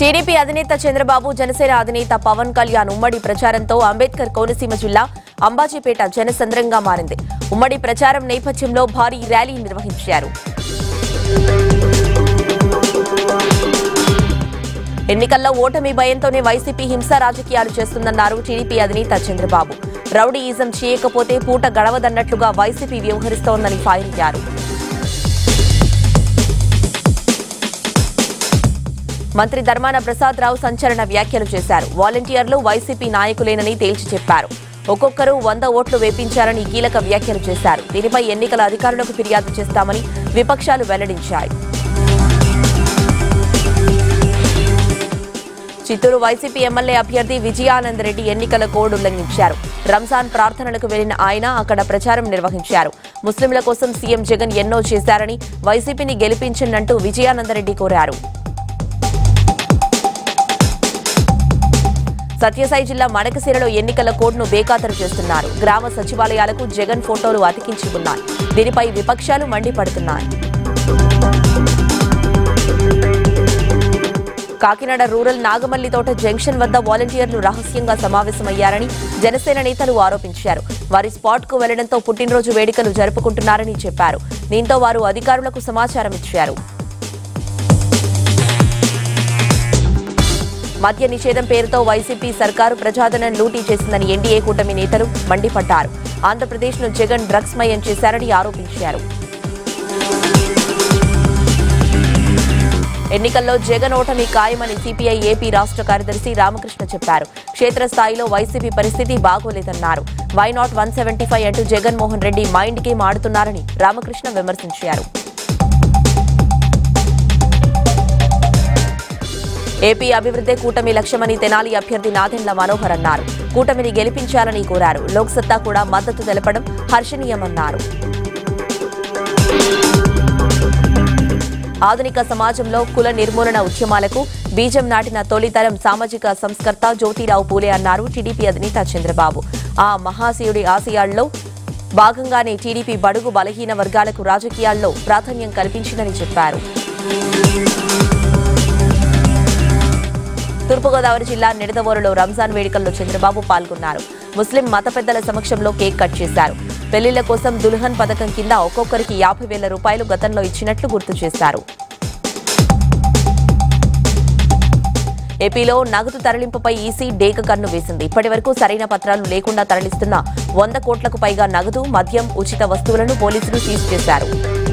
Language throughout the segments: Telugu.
టీడీపీ అధినేత చంద్రబాబు జనసేన అధినేత పవన్ కళ్యాణ్ ఉమ్మడి ప్రచారంతో అంబేద్కర్ కోనసీమ జిల్లా అంబాజీపేట జనసంద్రంగా మారింది ఉమ్మడి ప్రచారం నేపథ్యంలో భారీ ర్యాలీ నిర్వహించారు ఎన్నికల్లో ఓటమి భయంతోనే వైసీపీ హింసా రాజకీయాలు చేస్తుందన్నారు టీడీపీ అధినేత చంద్రబాబు రౌడీయిజం చేయకపోతే పూట గడవదన్నట్లుగా వైసీపీ వ్యవహరిస్తోందని ఫైర్ అయ్యారు మంత్రి ధర్మాన ప్రసాద్ రావు సంచలన వ్యాఖ్యలు చేశారు వాలంటీర్లు వైసీపీ నాయకులేనని తేల్చి చెప్పారు ఒక్కొక్కరు వంద ఓట్లు వేపించారని కీలక వ్యాఖ్యలు చేశారు దీనిపై ఎన్నికల అధికారులకు ఫిర్యాదు చేస్తామని విపక్షాలు వెల్లడించాయి చిత్తూరు వైసీపీ ఎమ్మెల్యే అభ్యర్థి విజయానంద్ రెడ్డి ఎన్నికల కోడ్ ఉల్లంఘించారు రంజాన్ ప్రార్థనలకు వెళ్లిన ఆయన అక్కడ ప్రచారం నిర్వహించారు ముస్లింల కోసం సీఎం జగన్ ఎన్నో చేశారని వైసీపీని గెలిపించనంటూ విజయానందరెడ్డి కోరారు సత్యసాయి జిల్లా మడకశిరలో ఎన్నికల కోడ్ను బేఖాతరు చేస్తున్నారు గ్రామ సచివాలయాలకు జగన్ ఫోటోలు అతికించి ఉన్నాయి దీనిపై విపక్షాలు మండిపడుతున్నాయి కాకినాడ రూరల్ నాగమల్లి తోట జంక్షన్ వద్ద వాలంటీర్లు రహస్యంగా సమావేశమయ్యారని జనసేన నేతలు ఆరోపించారు వారి స్పాట్ కు వెళ్లడంతో పుట్టినరోజు వేడుకలు జరుపుకుంటున్నారని చెప్పారు దీంతో వారు అధికారులకు సమాచారం ఇచ్చారు మద్య నిషేధం పేరుతో వైసీపీ సర్కారు ప్రజాధనం లూటీ చేసిందని ఎన్డీఏ కూటమి నేతలు మండిపడ్డారు ఆంధ్రప్రదేశ్ను జగన్ డ్రగ్స్ మయం చేశారని ఆరోపించారు ఎన్నికల్లో జగన్ ఓటమి ఖాయమని సిపిఐ ఏపీ రాష్ట్ర కార్యదర్శి రామకృష్ణ చెప్పారు క్షేత్రస్థాయిలో వైసీపీ పరిస్థితి బాగోలేదన్నారు why not one seventy five అంటూ జగన్మోహన్ రెడ్డి మైండ్ గేమ్ ఆడుతున్నారని రామకృష్ణ విమర్శించారు ఏపీ అభివృద్ధి కూటమి లక్ష్యమని తెనాలి అభ్యర్థి నాదెండ్ల మనోహర్ అన్నారు కూటమిని గెలిపించాలని కోరారు లోక్సత్తా కూడా మద్దతు తెలపడం హర్షణీయమన్నారు ఆధునిక సమాజంలో కుల నిర్మూలన ఉద్యమాలకు బీజం నాటిన తొలితరం సామాజిక సంస్కర్త జ్యోతిరావు పూలే అన్నారు టీడీపీ అధినేత చంద్రబాబు ఆ మహాశయుడి ఆశయాల్లో భాగంగానే టీడీపీ బడుగు బలహీన వర్గాలకు రాజకీయాల్లో ప్రాధాన్యం కల్పించిందని చెప్పారు తూర్పుగోదావరి జిల్లా నిడదవోలులో రంజాన్ వేడుకల్లో చంద్రబాబు పాల్గొన్నారు ముస్లిం మత పెద్దల సమక్షంలో కేక్ కట్ చేశారు పెళ్లిళ్ల కోసం దుల్హన్ పథకం కింద ఒక్కొక్కరికి యాభై వేల రూపాయలు గతంలో ఇచ్చినట్లు గుర్తు చేశారు ఏపీలో నగదు తరలింపుపై ఈసీ డేక కన్ను వేసింది ఇప్పటి వరకు సరైన పత్రాలు లేకుండా తరలిస్తున్న వంద కోట్లకు పైగా నగదు మద్యం ఉచిత వస్తువులను పోలీసులు సీజ్ చేశారు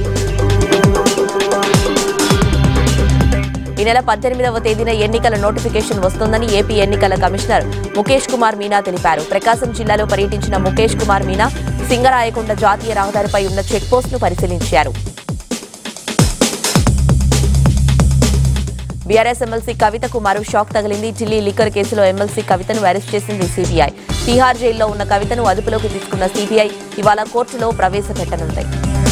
ఈ నెల పద్దెనిమిదవ తేదీన ఎన్నికల నోటిఫికేషన్ వస్తోందని ఏపీ ఎన్నికల కమిషనర్ ముఖేష్ కుమార్ మీనా తెలిపారు ప్రకాశం జిల్లాలో పర్యటించిన ముఖేష్ కుమార్ మీనా సింగరాయకొండ జాతీయ రహదారిపై ఉన్న చెక్ పోస్టును పరిశీలించారు బీఆర్ఎస్ ఎమ్మెల్సీ కవితకు మరో షాక్ తగిలింది ఢిల్లీ లిక్కర్ కేసులో ఎమ్మెల్సీ కవితను అరెస్ట్ చేసింది సిబిఐ తిహార్ జైల్లో ఉన్న కవితను అదుపులోకి తీసుకున్న సిబిఐ ఇవాళ కోర్టులో ప్రవేశపెట్టనుంది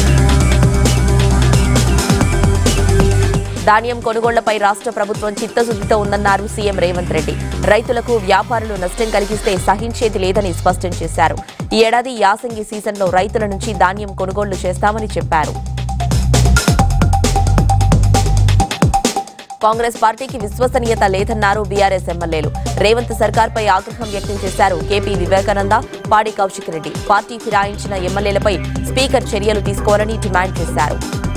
ధాన్యం కొనుగోళ్లపై రాష్ట్ర ప్రభుత్వం చిత్తశుద్దితో ఉందన్నారు సీఎం రేవంత్ రెడ్డి రైతులకు వ్యాపారులు నష్టం కలిగిస్తే సహించేది లేదని స్పష్టం చేశారు ఈ ఏడాది యాసంగి సీజన్లో రైతుల నుంచి ధాన్యం కొనుగోళ్లు చేస్తామని చెప్పారు కాంగ్రెస్ పార్టీకి విశ్వసనీయత లేదన్నారు బీఆర్ఎస్ ఎమ్మెల్యేలు రేవంత్ సర్కార్పై ఆగ్రహం వ్యక్తం చేశారు కేపీ వివేకానంద పాడి కౌశిక్ రెడ్డి పార్టీ ఫిరాయించిన ఎమ్మెల్యేలపై స్పీకర్ చర్యలు తీసుకోవాలని డిమాండ్ చేశారు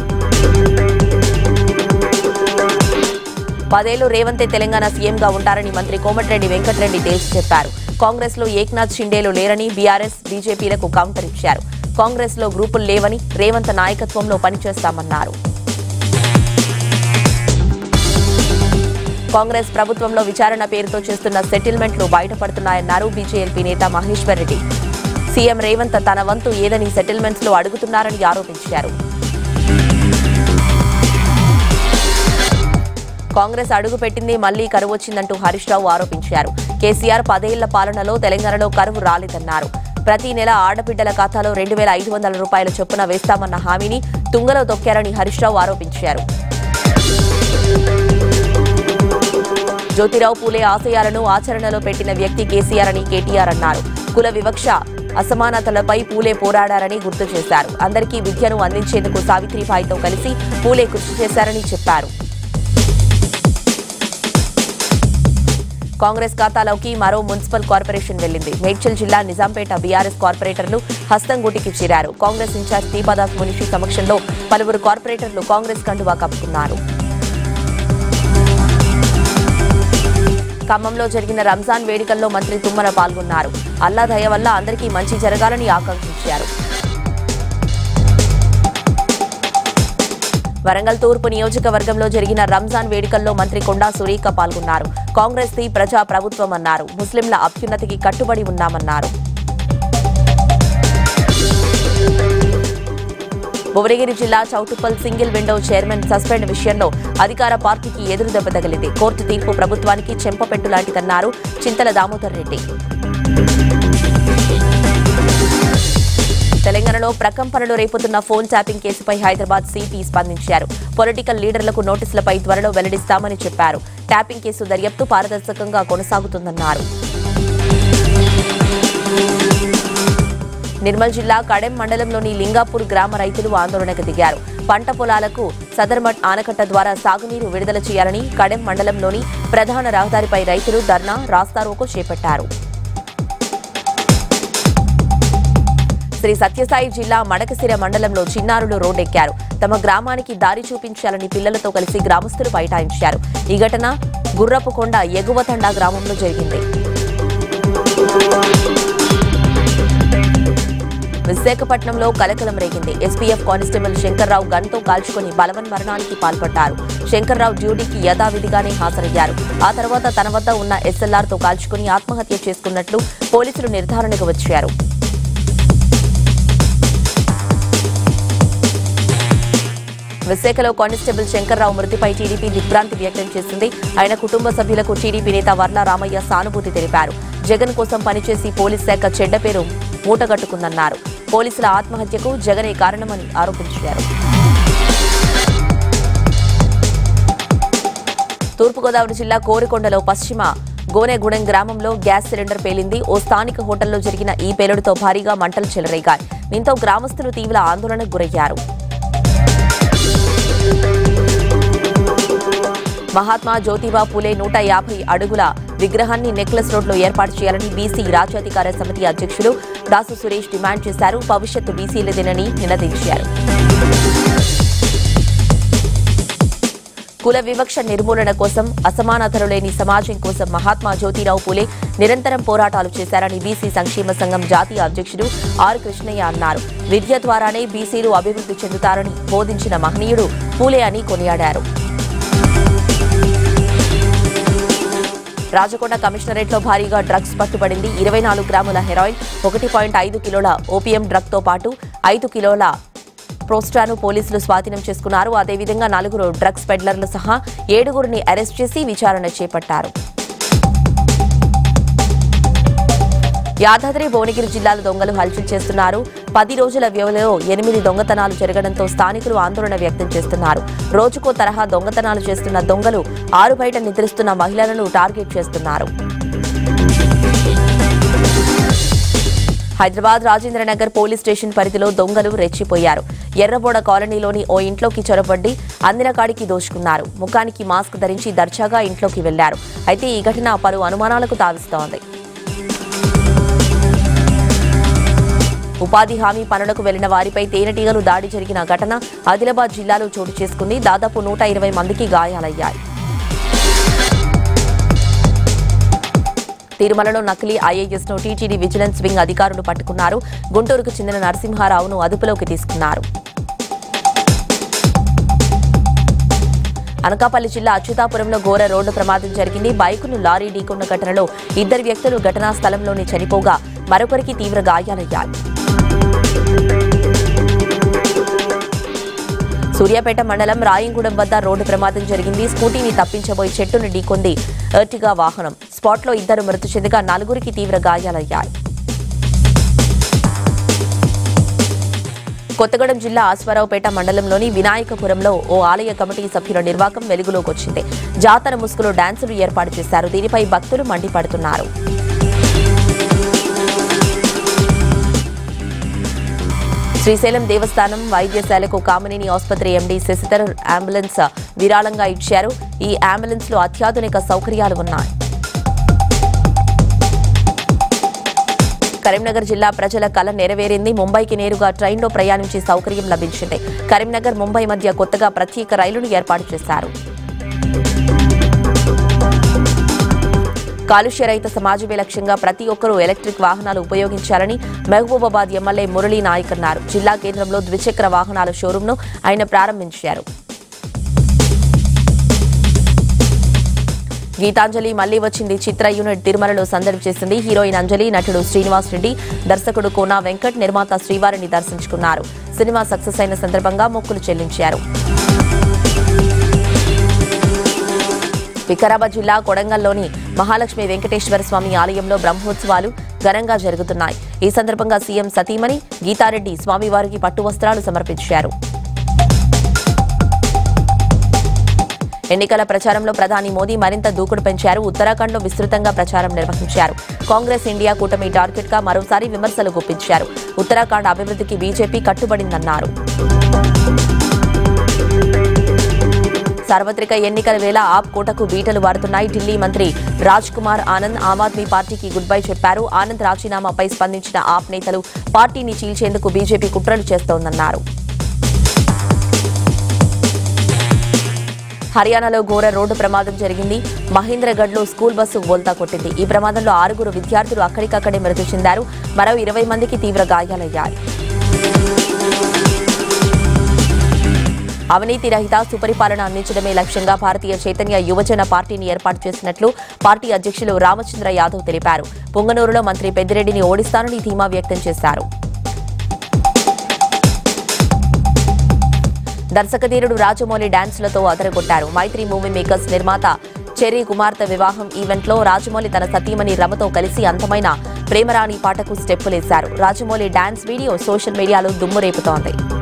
పదేళ్లు రేవంతే తెలంగాణ సీఎంగా ఉంటారని మంత్రి కోమటిరెడ్డి వెంకటరెడ్డి తేల్చి చెప్పారు కాంగ్రెస్ లో ఏక్నాథ్ షిండేలు లేరని బీఆర్ఎస్ బీజేపీలకు కౌంటర్ ఇచ్చారు కాంగ్రెస్ లో గ్రూపులు లేవని రేవంత్ నాయకత్వంలో పనిచేస్తామన్నారు కాంగ్రెస్ ప్రభుత్వంలో విచారణ పేరుతో చేస్తున్న సెటిల్మెంట్లు బయటపడుతున్నాయన్నారు బీజేపీ నేత మహేశ్వర్ రెడ్డి సీఎం రేవంత్ తన వంతు ఏదని సెటిల్మెంట్స్ లో అడుగుతున్నారని ఆరోపించారు కాంగ్రెస్ అడుగు పెట్టింది మళ్లీ కరువు వచ్చిందంటూ హరీష్ రావు ఆరోపించారు కేసీఆర్ పదేళ్ల పాలనలో తెలంగాణలో కరువు రాలేదన్నారు ప్రతి నెల ఆడబిడ్డల ఖాతాలో రెండు వేల ఐదు వందల రూపాయల చొప్పున వేస్తామన్న హామీని తుంగలో తొక్కారని హరీష్ రావు ఆరోపించారు జ్యోతిరావు పూలే ఆశయాలను ఆచరణలో పెట్టిన వ్యక్తి కేసీఆర్ అని కేటీఆర్ అన్నారు కుల వివక్ష అసమానతలపై పూలే పోరాడారని గుర్తు చేశారు అందరికీ విద్యను అందించేందుకు సావిత్రిబాయితో కలిసి పూలే కృషి చేశారని చెప్పారు కాంగ్రెస్ ఖాతాలోకి మరో మున్సిపల్ కార్పొరేషన్ వెళ్లింది మేడ్చల్ జిల్లా నిజాంపేట బీఆర్ఎస్ కార్పొరేటర్లు హస్తంగూటికి చేరారు కాంగ్రెస్ ఇన్ఛార్జ్ దీపాదాస్ మునిషి సమక్షంలో పలువురు కార్పొరేటర్లు కాంగ్రెస్ కండువా కప్పుకున్నారు ఖమ్మంలో జరిగిన రంజాన్ వేడుకల్లో మంత్రి తుమ్మల పాల్గొన్నారు అల్లా దయ వల్ల అందరికీ మంచి జరగాలని ఆకాంక్షించారు వరంగల్ తూర్పు నియోజకవర్గంలో జరిగిన రంజాన్ వేడుకల్లో మంత్రి కొండా సురేఖ పాల్గొన్నారు కాంగ్రెస్ ది ప్రజా ప్రభుత్వం అన్నారు ముస్లింల అభ్యున్నతికి కట్టుబడి ఉన్నామన్నారు భువనగిరి జిల్లా Choutuppal single window chairman suspend విషయంలో అధికార పార్టీకి ఎదురు దెబ్బ తగిలింది కోర్టు తీర్పు ప్రభుత్వానికి చెంపపెట్టు లాంటిదన్నారు చింతల దామోదర్ రెడ్డి తెలంగాణలో ప్రకంపనలు రేపుతున్న ఫోన్ ట్యాపింగ్ కేసుపై హైదరాబాద్ సిపి స్పందించారు పొలిటికల్ లీడర్లకు నోటీసులపై త్వరలో వెల్లడిస్తామని చెప్పారు ట్యాపింగ్ కేసు దర్యాప్తు పారదర్శకంగా కొనసాగుతుందన్నారు నిర్మల్ జిల్లా కడెం మండలంలోని లింగాపూర్ గ్రామ రైతులు ఆందోళనకు దిగారు పంట పొలాలకు సదర్మట్ ఆనకట్ట ద్వారా సాగునీరు విడుదల చేయాలని కడెం మండలంలోని ప్రధాన రహదారిపై రైతులు ధర్నా రాస్తారోకో చేపట్టారు శ్రీ సత్యసాయి జిల్లా మడకసిర మండలంలో చిన్నారులు రోడ్డెక్కారు తమ గ్రామానికి దారి చూపించాలని పిల్లలతో కలిసి గ్రామస్తులు బైఠాయించారు ఈ ఘటన గుర్రపుకొండ ఎగువతండా గ్రామంలో జరిగింది విశాఖపట్నంలో కలకలం రేగింది ఎస్పీఎఫ్ కానిస్టేబుల్ శంకర్రావు గన్తో కాల్చుకొని బలవన్ మరణానికి పాల్పడ్డారు శంకర్రావు డ్యూటీకి యథావిధిగానే హాజరయ్యారు ఆ తర్వాత తన వద్ద ఉన్న ఎస్ఎల్ఆర్తో కాల్చుకొని ఆత్మహత్య చేసుకున్నట్లు పోలీసులు నిర్ధారణకు వచ్చారు విశాఖలో కానిస్టేబుల్ శంకర్రావు మృతిపై టీడీపీ దిగ్భ్రాంతి వ్యక్తం చేసింది ఆయన కుటుంబ సభ్యులకు టీడీపీ నేత వర్ల రామయ్య సానుభూతి తెలిపారు జగన్ కోసం పనిచేసి పోలీస్ శాఖ చెడ్డ పేరు మూటగట్టుకుందన్నారు పోలీసుల ఆత్మహత్యకు జగనే కారణమని ఆరోపించారు తూర్పుగోదావరి జిల్లా కోరికొండలో పశ్చిమ గోనెగూడెం గ్రామంలో గ్యాస్ సిలిండర్ పేలింది ఓ స్థానిక హోటల్లో జరిగిన ఈ పేలుడుతో భారీగా మంటలు చెలరేగాయి దీంతో గ్రామస్తులు తీవ్ర ఆందోళనకు గురయ్యారు మహాత్మా జ్యోతిబా పూలే నూట యాభై అడుగుల విగ్రహాన్ని నెక్లెస్ రోడ్లో ఏర్పాటు చేయాలని బీసీ రాజ్యాధికార సమితి అధ్యక్షులు దాసు సురేష్ డిమాండ్ చేశారు భవిష్యత్తు బీసీలదేనని నినదించారు కుల వివక్ష నిర్మూలన కోసం అసమానతలు లేని సమాజం కోసం మహాత్మా జ్యోతిరావు పూలే నిరంతరం పోరాటాలు చేశారని బీసీ సంక్షేమ సంఘం జాతీయ అధ్యక్షుడు ఆర్ కృష్ణయ్య అన్నారు విద్య ద్వారానే బీసీలు అభివృద్ధి చెందుతారని బోధించిన మహనీయుడు పూలే అని కొనియాడారు రాజకొండ కమిషనరేట్లో భారీగా డ్రగ్స్ పట్టుబడింది ఇరవై నాలుగు గ్రాముల హెరాయిన్ ఒకటి పాయింట్ ఐదు కిలోల ఓపీఎం డ్రగ్తో పాటు ఐదు కిలోల ప్రోస్టాను పోలీసులు స్వాధీనం చేసుకున్నారు అదేవిధంగా నలుగురు డ్రగ్స్ పెడ్లర్లు సహా ఏడుగురిని అరెస్ట్ చేసి విచారణ చేపట్టారు యాదాద్రి భువనగిరి జిల్లాలో దొంగలు హల్చల్ చేస్తున్నారు పది రోజుల వ్యవధిలో ఎనిమిది దొంగతనాలు జరగడంతో స్థానికులు ఆందోళన వ్యక్తం చేస్తున్నారు రోజుకో తరహా దొంగతనాలు చేస్తున్న దొంగలు ఆరు బయట నిద్రిస్తున్న మహిళలను టార్గెట్ చేస్తున్నారు హైదరాబాద్ రాజేంద్రనగర్ పోలీస్ స్టేషన్ పరిధిలో దొంగలు రెచ్చిపోయారు ఎర్రబోడ కాలనీలోని ఓ ఇంట్లోకి చొరబడి అందిన కాడికి దోచుకున్నారు ముఖానికి మాస్క్ ధరించి దర్జాగా ఇంట్లోకి వెళ్లారు అయితే ఈ ఘటన పలు అనుమానాలకు తావిస్తోంది ఉపాధి హామీ పనులకు వెళ్లిన వారిపై తేనెటీగలు దాడి జరిగిన ఘటన ఆదిలాబాద్ జిల్లాలో చోటు చేసుకుంది దాదాపు నూట ఇరవై మందికి గాయాలయ్యాయి తిరుమలలో నకిలీ ఐఏఎస్ ను టీటీడీ విజిలెన్స్ వింగ్ అధికారులు పట్టుకున్నారు గుంటూరుకు చెందిన నరసింహారావును అదుపులోకి తీసుకున్నారు అనకాపల్లి జిల్లా అచ్యుతాపురంలో ఘోర రోడ్డు ప్రమాదం జరిగింది బైకును లారీ ఢీకొన్న ఘటనలో ఇద్దరు వ్యక్తులు ఘటనా స్థలంలోనే చనిపోగా మరొకరికి తీవ్ర గాయాలయ్యాయి సూర్యాపేట మండలం రాయంగూడెం వద్ద రోడ్డు ప్రమాదం జరిగింది స్కూటీని తప్పించబోయి చెట్టును ఢీకొంది ఎర్టిగా వాహనం స్పాట్లో ఇద్దరు మృతి చెందగా నలుగురికి తీవ్ర గాయాలయ్యాయి కొత్తగూడెం జిల్లా ఆశ్వారావుపేట మండలంలోని వినాయకపురంలో ఓ ఆలయ కమిటీ సభ్యుల నిర్వాకం వెలుగులోకి వచ్చింది జాతర ముసుగులో డాన్సులు ఏర్పాటు చేశారు దీనిపై భక్తులు మండిపడుతున్నారు శ్రీశైలం దేవస్థానం వైద్యశాలకు కామినేని ఆసుపత్రి ఎండీ శశిధర్ అంబులెన్స్ విరాళంగా ఇచ్చారు ఈ అంబులెన్స్ లో అత్యాధునిక సౌకర్యాలు ఉన్నాయి కరీంనగర్ జిల్లా ప్రజల కల నెరవేరింది ముంబైకి నేరుగా ట్రైన్లో ప్రయాణించే సౌకర్యం లభించింది కరీంనగర్ ముంబై మధ్య కొత్తగా ప్రత్యేక రైలును ఏర్పాటు చేశారు కాలుష్య రహిత సమాజమే లక్ష్యంగా ప్రతి ఒక్కరూ ఎలక్ట్రిక్ వాహనాలు ఉపయోగించాలని మహబూబాబాద్ ఎమ్మెల్యే మురళీ నాయక్ అన్నారు జిల్లా కేంద్రంలో ద్విచక్ర వాహనాల షోరూంను ఆయన ప్రారంభించారు గీతాంజలి మళ్లీ వచ్చింది చిత్ర యూనిట్ తిరుమలలో సందడి చేసింది హీరోయిన్ అంజలి నటుడు శ్రీనివాస్ రెడ్డి దర్శకుడు కోనా వెంకట్ నిర్మాత శ్రీవారిని దర్శించుకున్నారు సినిమా సక్సెస్ అయిన సందర్భంగా మొక్కులు చెల్లించారు వికారాబాద్ జిల్లా కొడంగల్లోని మహాలక్ష్మి వెంకటేశ్వర స్వామి ఆలయంలో బ్రహ్మోత్సవాలు ఘనంగా జరుగుతున్నాయి ఈ సందర్భంగా సీఎం సతీమణి గీతారెడ్డి స్వామివారికి పట్టు వస్త్రాలు సమర్పించారు ఎన్నికల ప్రచారంలో ప్రధాని మోదీ మరింత దూకుడు పెంచారు ఉత్తరాఖండ్లో విస్తృతంగా ప్రచారం నిర్వహించారు కాంగ్రెస్ ఇండియా కూటమి టార్గెట్ గా మరోసారి విమర్శలు గుప్పించారు ఉత్తరాఖండ్ అభివృద్ధికి బీజేపీ కట్టుబడిందన్నారు సార్వత్రిక ఎన్నికల వేళ ఆప్ కోటకు బీటలు వారుతున్నాయి ఢిల్లీ మంత్రి రాజ్ కుమార్ ఆనంద్ ఆమ్ ఆద్మీ పార్టీకి గుడ్ బై చెప్పారు ఆనంద్ రాజీనామాపై స్పందించిన ఆప్ నేతలు పార్టీని చీల్చేందుకు బీజేపీ కుట్రలు చేస్తోందన్నారు హర్యానాలో ఘోర రోడ్డు ప్రమాదం జరిగింది మహేంద్రగఢ్లో స్కూల్ బస్సు బోల్తా కొట్టింది ఈ ప్రమాదంలో ఆరుగురు విద్యార్థులు అక్కడికక్కడే మృతి చెందారు మరో ఇరవై మందికి తీవ్ర గాయాలయ్యాయి అవినీతి రహిత సుపరిపాలన అందించడమే లక్ష్యంగా భారతీయ చైతన్య యువజన పార్టీని ఏర్పాటు చేసినట్లు పార్టీ అధ్యక్షులు రామచంద్ర యాదవ్ తెలిపారు పొంగనూరులో మంత్రి పెద్దిరెడ్డిని ఓడిస్తానని ధీమా వ్యక్తం చేశారు దర్శకధీరుడు రాజమౌళి డాన్సులతో అదరగొట్టారు మైత్రి మూవీ మేకర్స్ నిర్మాత చెర్రీ కుమార్తె వివాహం ఈవెంట్లో రాజమౌళి తన సతీమణి రమతో కలిసి అందమైన ప్రేమరాణి పాటకు స్టెప్పులేశారు రాజమౌళి డాన్స్ వీడియో సోషల్ మీడియాలో దుమ్ము రేపుతోంది